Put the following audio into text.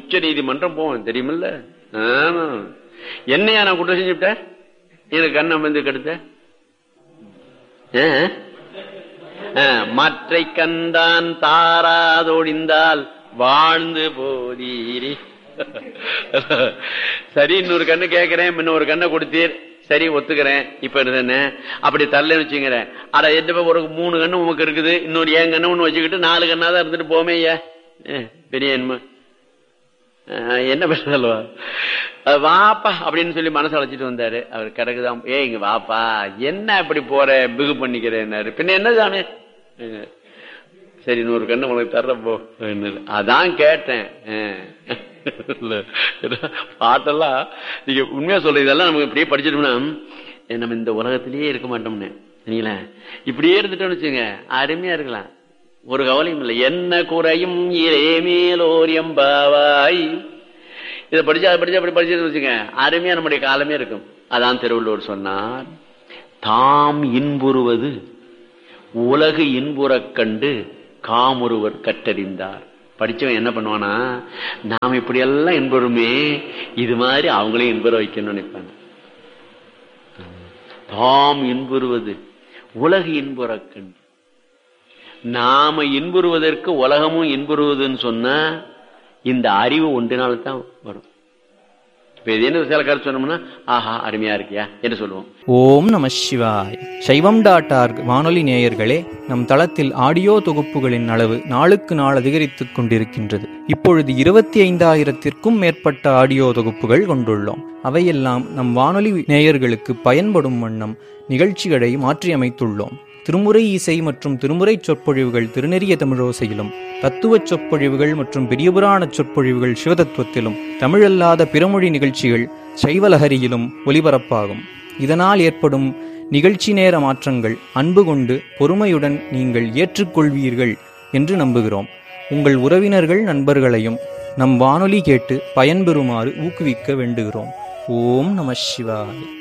உச்ச நீதிமன்றம் போவேன் தெரியுமில்ல ஆமா என்னையா நான் குற்றம் செஞ்சுட்டேன் எனக்கு கண்ணம் வந்து கெடுத்த ஆ? ஆ, மற்றை கண்டான் தாராதொழிந்தால் வாழ்ந்து போதீரி சரி இன்னொரு கண்ணு கேட்கிறேன் முன்ன ஒரு கண்ணை கொடுத்தீர் சரி ஒத்துக்கிறேன் இப்ப என்ன அப்படி தரலன்னு வச்சுக்கிறேன் அட என்ன ஒரு மூணு கண்ணு உமக்கு இருக்குது இன்னொரு ஏன் கண்ணு ஒண்ணு வச்சுக்கிட்டு நாலு கண்ணா தான் இருந்துட்டு போமே ஐயா ஏ, பெரிய என்மை ஆஹ் என்ன பேசுறல்வா வாப்பா அப்படின்னு சொல்லி மனசு அழைச்சிட்டு வந்தாரு அவர் கிடக்குதான் ஏய் இங்க வாப்பா என்ன இப்படி போற பிகு பண்ணிக்கிறேன்னாரு பின்ன என்ன தானே சரி நூறு கண்ணு உனக்கு தர்ற போ என்னது. அதான் கேட்டேன் ஆஹ். இல்ல, பாட்டெல்லாம் நீங்க உண்மையா சொல்ற இதெல்லாம் நமக்கு இப்படியே படிச்சிட்டோம்னா ஏ, நம்ம இந்த உலகத்திலேயே இருக்க மாட்டோம்னு சரிங்களா இப்படியே இருந்துட்டோம்னு வச்சுங்க அருமையா இருக்கலாம் ஒரு கவலையும் இல்லை என்ன குறையும் இறைமேலோர் எம்பாவாய் இதை படிச்சா அதை படிச்சா அப்படி படிச்சது வச்சுங்க அருமையா நம்முடைய காலமே இருக்கும் அதான் திருவள்ளுவர் சொன்னார் தாம் இன்புறுவது உலகு இன்புறக் கண்டு காமொருவர் கற்றறிந்தார் படிச்சவன் என்ன பண்ணுவானா நாம் இப்படி எல்லாம் இன்புறுமே இது மாதிரி அவங்களையும் இன்புற வைக்கணும்னு நினைப்பாங்க தாம் இன்புறுவது உலகு இன்புறக் கண்டு நாம இன்புறுவதற்கு உலகமும் இன்புறுவதுன்னு சொன்னா இந்த அறிவு ஒன்றினால்தான் வரும் இப்ப இது என்ன சில கருத்து சொன்னோம்னா ஆஹா அருமையா இருக்கியா என்று சொல்லுவோம் ஓம் நம சிவாய் சைவம் டாட் ஆர்க் வானொலி நேயர்களே நம் தளத்தில் ஆடியோ தொகுப்புகளின் அளவு நாளுக்கு நாள் அதிகரித்துக் கொண்டிருக்கின்றது இப்பொழுது இருபத்தி ஐந்தாயிரத்திற்கும் மேற்பட்ட ஆடியோ தொகுப்புகள் கொண்டுள்ளோம் அவையெல்லாம் நம் வானொலி நேயர்களுக்கு பயன்படும் வண்ணம் நிகழ்ச்சிகளை மாற்றியமைத்துள்ளோம் திருமுறை இசை மற்றும் திருமுறை சொற்பொழிவுகள் திருநெறிய தமிழோசையிலும் தத்துவச் சொற்பொழிவுகள் மற்றும் பெரியபுராண சொற்பொழிவுகள் சிவதத்துவத்திலும் தமிழல்லாத பிறமொழி நிகழ்ச்சிகள் சைவலஹரியிலும் ஒலிபரப்பாகும் இதனால் ஏற்படும் நிகழ்ச்சி நேர மாற்றங்கள் அன்பு கொண்டு பொறுமையுடன் நீங்கள் ஏற்றுக்கொள்வீர்கள் என்று நம்புகிறோம் உங்கள் உறவினர்கள் நண்பர்களையும் நம் வானொலி கேட்டு பயன்பெறுமாறு ஊக்குவிக்க வேண்டுகிறோம் ஓம் நம சிவாய்